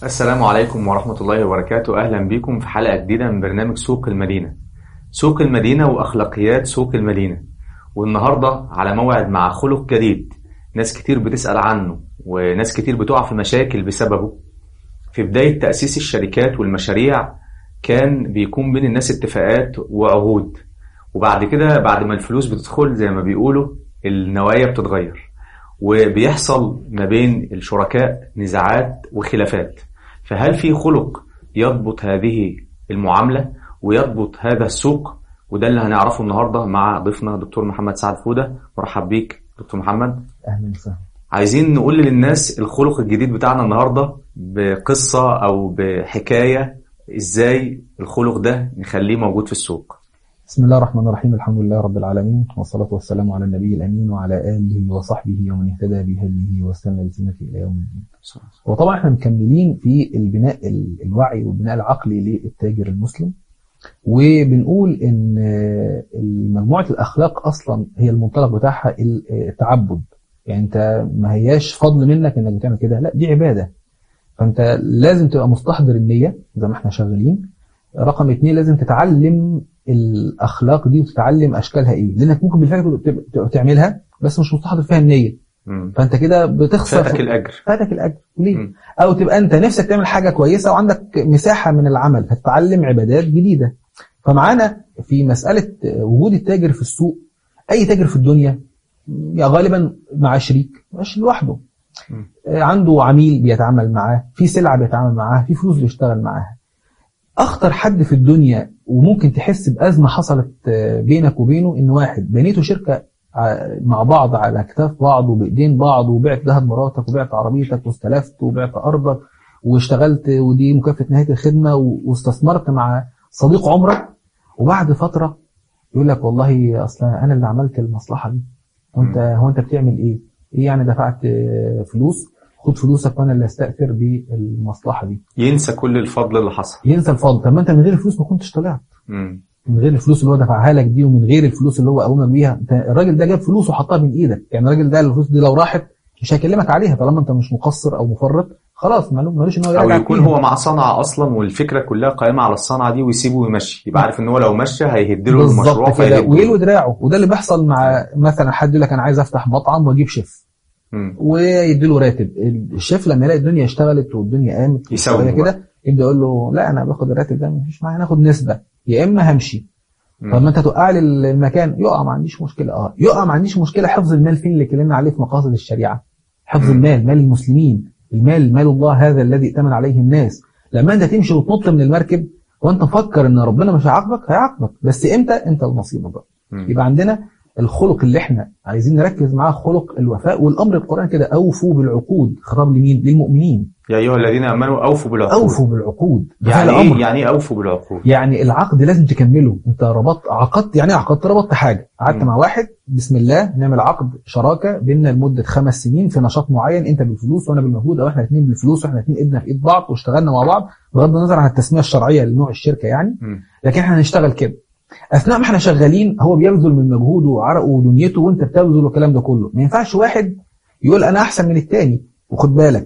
السلام عليكم ورحمة الله وبركاته أهلا بكم في حلقة جديدة من برنامج سوق المدينة سوق المدينة وأخلاقيات سوق المدينة والنهاردة على موعد مع خلق جديد ناس كتير بتسأل عنه وناس كتير بتقع في مشاكل بسببه في بداية تأسيس الشركات والمشاريع كان بيكون بين الناس اتفاقات وعهود وبعد كده بعد ما الفلوس بتدخل زي ما بيقولوا النوايا بتتغير وبيحصل ما بين الشركاء نزاعات وخلافات فهل في خلق يضبط هذه المعاملة ويضبط هذا السوق وده اللي هنعرفه النهاردة مع ضيفنا دكتور محمد سعد فودة مرحب بيك دكتور محمد اهلا وسهلا عايزين نقول للناس الخلق الجديد بتاعنا النهاردة بقصة أو بحكاية إزاي الخلق ده نخليه موجود في السوق بسم الله الرحمن الرحيم الحمد لله رب العالمين والصلاة والسلام على النبي الأمين وعلى آله وصحبه ومن اهتدى بهديه واستنى بسنته إلى يوم الدين وطبعا احنا مكملين في البناء ال- الوعي والبناء العقلي للتاجر المسلم وبنقول ان مجموعة الأخلاق أصلا هي المنطلق بتاعها التعبد يعني انت ما هياش فضل منك انك بتعمل كده لا دي عبادة فانت لازم تبقى مستحضر النية زي ما احنا شغالين رقم اتنين لازم تتعلم الاخلاق دي وتتعلم اشكالها ايه لانك ممكن بالفعل تبقى تبقى تعملها بس مش مستحضر فيها النيه مم. فانت كده بتخسر فاتك الأجر فاتك الاجر ليه مم. او تبقى انت نفسك تعمل حاجه كويسه وعندك مساحه من العمل هتتعلم عبادات جديده فمعانا في مساله وجود التاجر في السوق اي تاجر في الدنيا يا غالبا مع شريك مش لوحده مم. عنده عميل بيتعامل معاه في سلعه بيتعامل معاها في فلوس بيشتغل معاها اخطر حد في الدنيا وممكن تحس بازمه حصلت آه، بينك وبينه ان واحد بنيتوا شركه ع- مع بعض على اكتاف بعض وبايدين بعض وبعت ذهب مراتك وبعت عربيتك واستلفت وبعت ارضك واشتغلت ودي مكافاه نهايه الخدمه و- واستثمرت مع صديق عمرك وبعد فتره يقول لك والله اصلا انا اللي عملت المصلحه دي وانت هو انت بتعمل ايه؟ ايه يعني دفعت آه، فلوس خد فلوسك وانا اللي استاثر بالمصلحه دي ينسى كل الفضل اللي حصل ينسى الفضل طب ما انت من غير الفلوس ما كنتش طلعت مم. من غير الفلوس اللي هو دفعها لك دي ومن غير الفلوس اللي هو قومك بيها انت الراجل ده جاب فلوس وحطها بين ايدك يعني الراجل ده الفلوس دي لو راحت مش هيكلمك عليها طالما انت مش مقصر او مفرط خلاص مالو- مالوش ان هو أو يراجعك يكون فيها. هو مع صنعة أصلا والفكرة كلها قائمة على الصنعة دي ويسيبه ويمشي يبقى عارف إن هو لو مشى هيهدله المشروع بالظبط كده فيهده ويلوي دراعه وده اللي بيحصل مع مثلا حد يقول لك انا عايز افتح مطعم واجيب شيف مم. ويديله راتب الشيف لما يلاقي الدنيا اشتغلت والدنيا قامت يسوي شوية بقى. كده يبدا يقول له لا انا باخد الراتب ده مفيش معايا ناخد نسبه يا اما همشي مم. طب ما انت توقع لي المكان يقع ما عنديش مشكله اه يقع ما عنديش مشكله حفظ المال فين اللي اتكلمنا عليه في مقاصد الشريعه حفظ مم. المال مال المسلمين المال مال الله هذا الذي ائتمن عليه الناس لما انت تمشي وتنط من المركب وانت مفكر ان ربنا مش هيعاقبك هيعاقبك بس امتى انت ونصيبك بقى مم. يبقى عندنا الخلق اللي احنا عايزين نركز معاه خلق الوفاء والامر القران كده اوفوا بالعقود خطاب لمين للمؤمنين يا أيها الذين آمنوا أوفوا بالعقود اوفوا بالعقود ده يعني فعل أمر. إيه يعني إيه أوفوا بالعقود يعني العقد لازم تكمله انت ربطت عقدت يعني ايه عقدت ربطت حاجه قعدت مم. مع واحد بسم الله نعمل عقد شراكه بيننا لمده خمس سنين في نشاط معين انت بالفلوس وانا بالمجهود او احنا الاثنين بالفلوس واحنا الاثنين ايدنا في ايد بعض واشتغلنا مع بعض بغض النظر عن التسميه الشرعيه لنوع الشركه يعني مم. لكن احنا هنشتغل كده اثناء ما احنا شغالين هو بيبذل من مجهوده وعرقه ودنيته وانت بتبذل والكلام ده كله ما ينفعش واحد يقول انا احسن من التاني وخد بالك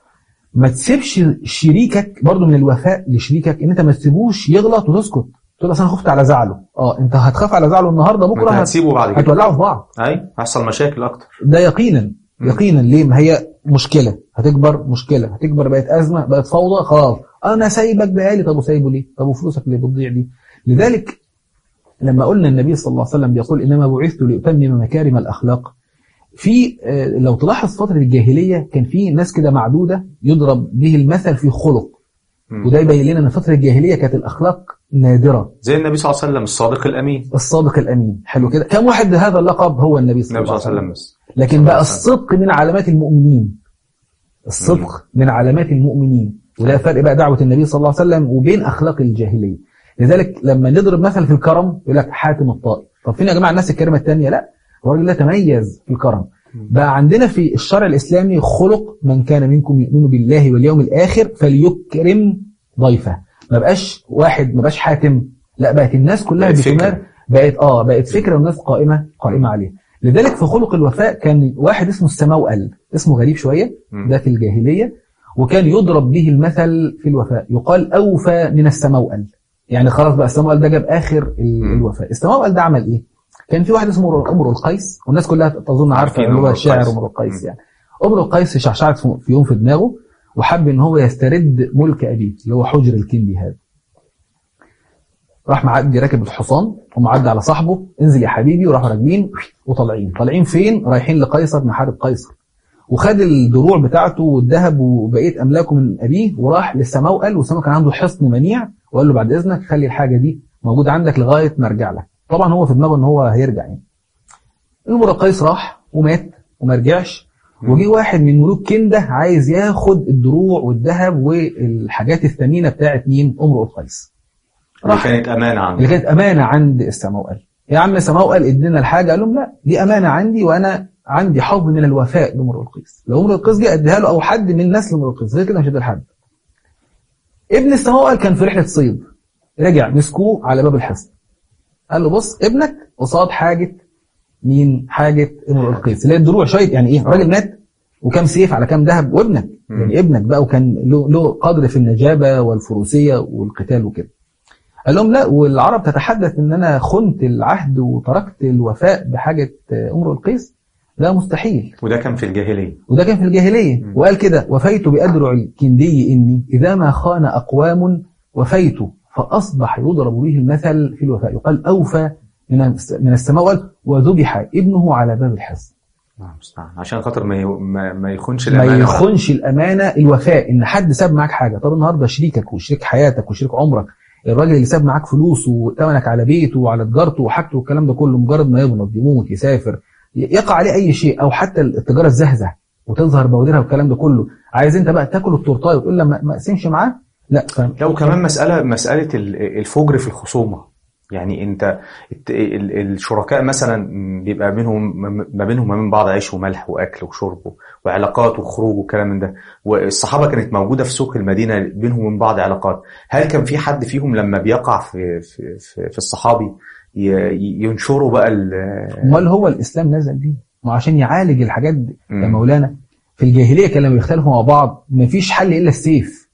ما تسيبش شريكك برضو من الوفاء لشريكك ان انت ما تسيبوش يغلط وتسكت تقول اصل انا خفت على زعله اه انت هتخاف على زعله النهارده ما بكره أنت هت... هتسيبه بعد كده هتولعوا في بعض أي هيحصل مشاكل أكتر ده يقينا مم. يقينا ليه ما هي مشكله هتكبر مشكله هتكبر بقت ازمه بقت فوضى خلاص انا سايبك بقالي طب وسايبه ليه طب وفلوسك اللي بتضيع دي لذلك لما قلنا النبي صلى الله عليه وسلم بيقول انما بعثت لاتمم مكارم الاخلاق في آه، لو تلاحظ فتره الجاهليه كان في ناس كده معدوده يضرب به المثل في خلق مم. وده يبين لنا ان فتره الجاهليه كانت الاخلاق نادره زي النبي صلى الله عليه وسلم الصادق الأمين الصادق الامين حلو كده كم واحد هذا اللقب هو النبي صلى النبي الله صلى عليه الله عليه وسلم وسلم بس لكن بقى الصدق من علامات المؤمنين الصدق من علامات المؤمنين وده فرق بقى دعوة النبي صلى الله عليه وسلم وبين أخلاق الجاهلية لذلك لما نضرب مثل في الكرم يقول لك حاتم الطائي طب فين يا جماعة الناس الكريمة التانية لا الراجل ده تميز في الكرم بقى عندنا في الشرع الإسلامي خلق من كان منكم يؤمن بالله واليوم الآخر فليكرم ضيفه ما بقاش واحد ما بقاش حاتم لا بقت الناس كلها بقت فكرة. بتمار بقت اه بقت فكرة والناس قائمة قائمة عليها لذلك في خلق الوفاء كان واحد اسمه السماوأل اسمه غريب شوية مم. ده في الجاهلية وكان يضرب به المثل في الوفاء يقال أوفى من السموأل يعني خلاص بقى السموأل ده جاب آخر ال- مم. الوفاء السموأل ده عمل إيه؟ كان في واحد اسمه أمر القيس والناس كلها تظن عارفة عارفين اللي هو أمر الشاعر القيس. أمر القيس مم. يعني أمر القيس شعشعت في في يوم في دماغه وحب إن هو يسترد ملك أبيه اللي هو حجر الكندي هذا راح معدي راكب الحصان ومعدي على صاحبه انزل يا حبيبي وراحوا راكبين وطالعين طالعين فين رايحين لقيصر نحارب قيصر وخد الدروع بتاعته والذهب وبقيه املاكه من ابيه وراح للسماوأل والسماوأل كان عنده حصن منيع وقال له بعد اذنك خلي الحاجه دي موجوده عندك لغايه ما ارجع لك طبعا هو في دماغه ان هو هيرجع يعني المرة قيس راح ومات وما رجعش وجي واحد من ملوك كنده عايز ياخد الدروع والذهب والحاجات الثمينه بتاعت مين امرؤ القيس اللي كانت امانه عنده اللي كانت امانه عند السماوأل يا عم السماوأل ادينا الحاجه قال لهم لا دي امانه عندي وانا عندي حظ من الوفاء لامرؤ القيس لو امرؤ القيس جه اديها له او حد من نسل امرؤ القيس غير كده مش هديها لحد ابن السماوأل كان في رحله صيد رجع مسكوه على باب الحصن قال له بص ابنك قصاد حاجه مين حاجه امرؤ القيس اللي هي الدروع شويه يعني ايه راجل مات وكم سيف على كم ذهب وابنك مم. يعني ابنك بقى وكان له له قدر في النجابه والفروسيه والقتال وكده قال لهم لا والعرب تتحدث ان انا خنت العهد وتركت الوفاء بحاجه امرؤ القيس لا مستحيل وده كان في الجاهليه وده كان في الجاهليه مم. وقال كده وفيت بأدرع الكندي اني اذا ما خان اقوام وفيت فاصبح يضرب به المثل في الوفاء يقال اوفى من الس- من السماوات وذبح ابنه على باب الحصن الله المستعان عشان خاطر ما ي- ما, ما يخونش ما الامانه يخونش الامانه الوفاء ان حد ساب معاك حاجه طب النهارده شريكك وشريك حياتك وشريك عمرك الراجل اللي ساب معاك فلوس وتمنك على بيته وعلى تجارته وحاجته والكلام ده كله مجرد ما يبنض يموت يسافر ي- يقع عليه اي شيء او حتى التجاره الزهزه وتظهر بوادرها والكلام ده كله عايز انت بقى تاكل التورتايه وتقول لا ما ما اقسمش معاه لا فاهم لو كمان مسألة مسألة ال- الفجر في الخصومة يعني انت الت- ال- الشركاء مثلا بيبقى بينهم ما بينهم وما بين بعض عيش وملح واكل وشرب وعلاقات وخروج والكلام من ده والصحابه كانت موجوده في سوق المدينه بينهم وبين بعض علاقات هل كان في حد فيهم لما بيقع في في في, في الصحابي ي- ينشروا بقى ال- امال هو الاسلام نزل بيه ما عشان يعالج الحاجات دي يا مم. مولانا في الجاهليه كانوا لما بيختلفوا مع بعض مفيش حل الا السيف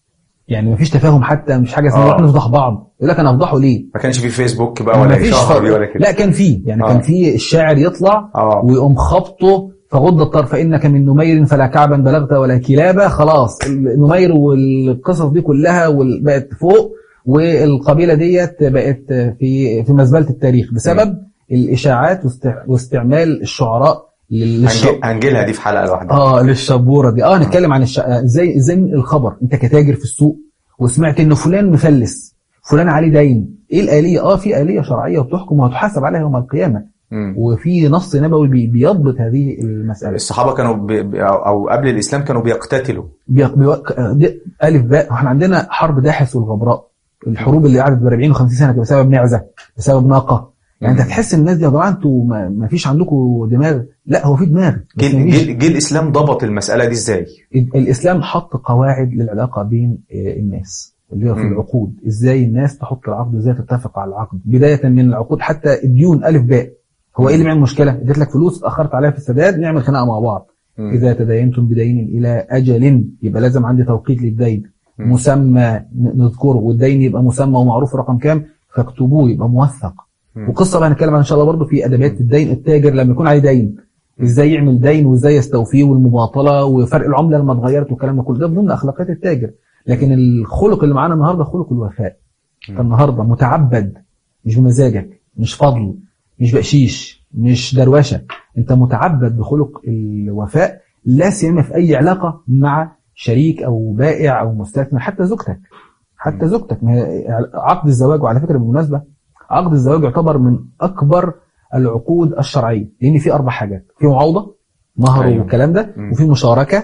يعني مفيش تفاهم حتى مش حاجه اسمها آه. نروح نفضح بعض يقول لك انا افضحه ليه ما كانش في فيسبوك بقى ولا مفيش شهر فرق. ولا كده لا كان فيه يعني آه. كان فيه الشاعر يطلع اه ويقوم خبطه فغض الطرف انك من نمير فلا كعبا بلغت ولا كلابه خلاص النمير والقصص دي كلها وال- بقت فوق والقبيله ديت بقت في في مزبله التاريخ بسبب الاشاعات واست- واستعمال الشعراء للش... هنجي- هنجيلها دي في حلقه لوحدها اه للشبوره دي اه نتكلم عن الش... ازاي ازاي الخبر انت كتاجر في السوق وسمعت ان فلان مفلس فلان عليه دين ايه الاليه اه في اليه شرعيه وبتحكم وهتحاسب عليها يوم القيامه مم. وفي نص نبوي بي- بيضبط هذه المساله الصحابه كانوا بي بي- او أو قبل الاسلام كانوا بيقتتلوا بي... بي... دي- الف باء احنا عندنا حرب داحس والغبراء الحروب اللي قعدت ب 40 و50 سنه كانت بسبب معزه بسبب ناقه يعني انت مم. تحس الناس دي يا جماعه انتوا ما... ما فيش عندكم دماغ لا هو في دماغ بس جه مفيش- جه- جه الاسلام ضبط المساله دي ازاي؟ الاسلام حط قواعد للعلاقه بين آه، الناس اللي هو في مم. العقود ازاي الناس تحط العقد وازاي تتفق على العقد بدايه من العقود حتى الديون الف باء هو ايه اللي بيعمل مشكله اديت لك فلوس اتاخرت عليها في السداد نعمل خناقه مع بعض مم. اذا تداينتم بدين الى اجل يبقى لازم عندي توقيت للدين مم. مسمى ن- نذكره والدين يبقى مسمى ومعروف رقم كام فاكتبوه يبقى موثق مم. وقصه بقى هنتكلم عنها ان شاء الله برضه في ادبيات الدين التاجر لما يكون عليه دين ازاي يعمل دين وازاي يستوفيه والمباطله وفرق العمله لما اتغيرت والكلام ده كله ده ضمن اخلاقيات التاجر لكن الخلق اللي معانا النهارده خلق الوفاء مم. فالنهارده متعبد مش بمزاجك مش فضل مش بقشيش مش دروشه انت متعبد بخلق الوفاء لا سيما في اي علاقه مع شريك او بائع او مستثمر حتى زوجتك حتى زوجتك ما هي عقد الزواج وعلى فكره بالمناسبه عقد الزواج يعتبر من اكبر العقود الشرعيه لان في اربع حاجات في معاوضه مهر أيوة. والكلام ده مم. وفي مشاركه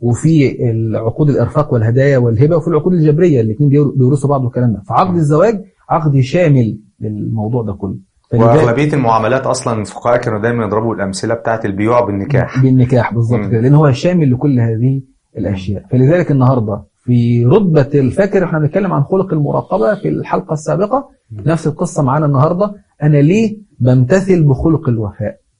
وفي العقود الارفاق والهدايا والهبه وفي العقود الجبريه الاثنين بيورثوا بعض والكلام ده فعقد مم. الزواج عقد شامل للموضوع ده كله فلذلك- واغلبيه المعاملات اصلا الفقهاء كانوا دايما يضربوا الامثله بتاعه البيوع بالنكاح بالنكاح بالظبط مم. كده لان هو شامل لكل هذه الاشياء فلذلك النهارده في رتبه الفاكر احنا بنتكلم عن خلق المراقبه في الحلقه السابقه نفس القصه معانا النهارده انا ليه بمتثل بخلق الوفاء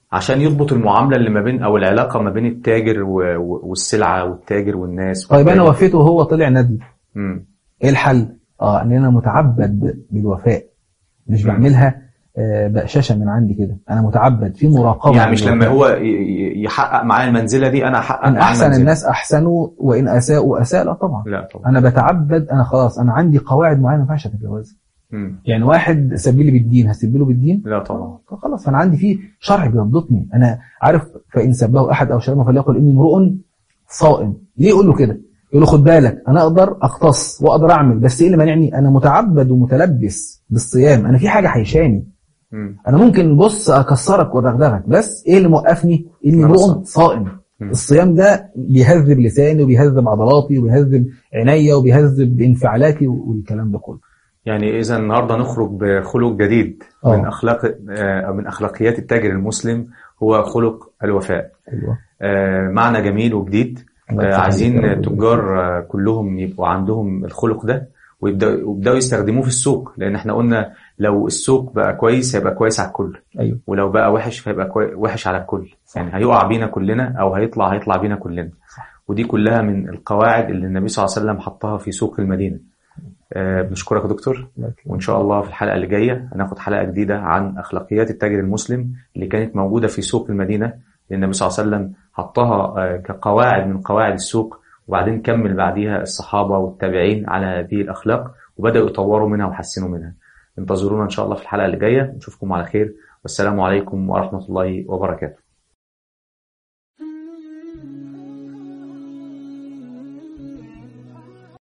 عشان يضبط المعامله اللي ما بين او العلاقه ما بين التاجر و- و- والسلعه والتاجر والناس طيب انا والتاجر. وفيته وهو طلع ندل مم. ايه الحل؟ اه ان انا متعبد بالوفاء مش مم. بعملها آه، بقششه من عندي كده انا متعبد في مراقبه يعني مش لما بالوفاء. هو ي- ي- يحقق معايا المنزله دي انا احقق ان معاه احسن المنزلة. الناس احسنوا وان اساءوا اساء لا طبعا لا طبعا انا بتعبد انا خلاص انا عندي قواعد معينه ما ينفعش اتجاوزها مم. يعني واحد سب لي بالدين هسب له بالدين لا طبعا خلاص انا عندي فيه شرع بيضبطني انا عارف فان سبه احد او شتمه فليقل اني امرؤ صائم ليه يقول له كده يقول له خد بالك انا اقدر اقتص واقدر اعمل بس ايه اللي مانعني انا متعبد ومتلبس بالصيام انا في حاجه حيشاني مم. انا ممكن بص اكسرك وادغدغك بس ايه اللي موقفني اني أنا امرؤ صائم. صائم مم. الصيام ده بيهذب لساني وبيهذب عضلاتي وبيهذب عينيا وبيهذب انفعالاتي والكلام ده كله يعني اذا النهارده نخرج بخلق جديد آه. من اخلاق آه، من اخلاقيات التاجر المسلم هو خلق الوفاء ايوه آه، معنى جميل وجديد الله آه، يفتح عايزين عليك يا رب. التجار آه، كلهم يبقوا عندهم الخلق ده ويبداوا ويبداوا يستخدموه في السوق لان احنا قلنا لو السوق بقى كويس هيبقى كويس على الكل ايوه ولو بقى وحش فيبقى كوي... وحش على الكل يعني هيقع بينا كلنا او هيطلع هيطلع بينا كلنا ودي كلها من القواعد اللي النبي صلى الله عليه وسلم حطها في سوق المدينه آه، بنشكرك يا دكتور الله يكرمك. وان شاء الله في الحلقه اللي جايه هناخد حلقه جديده عن اخلاقيات التاجر المسلم اللي كانت موجوده في سوق المدينه اللي النبي صلى الله عليه وسلم حطها آه، كقواعد من قواعد السوق وبعدين كمل بعديها الصحابه والتابعين على هذه الاخلاق وبداوا يطوروا منها ويحسنوا منها انتظرونا ان شاء الله في الحلقه اللي جايه نشوفكم على خير والسلام عليكم ورحمه الله وبركاته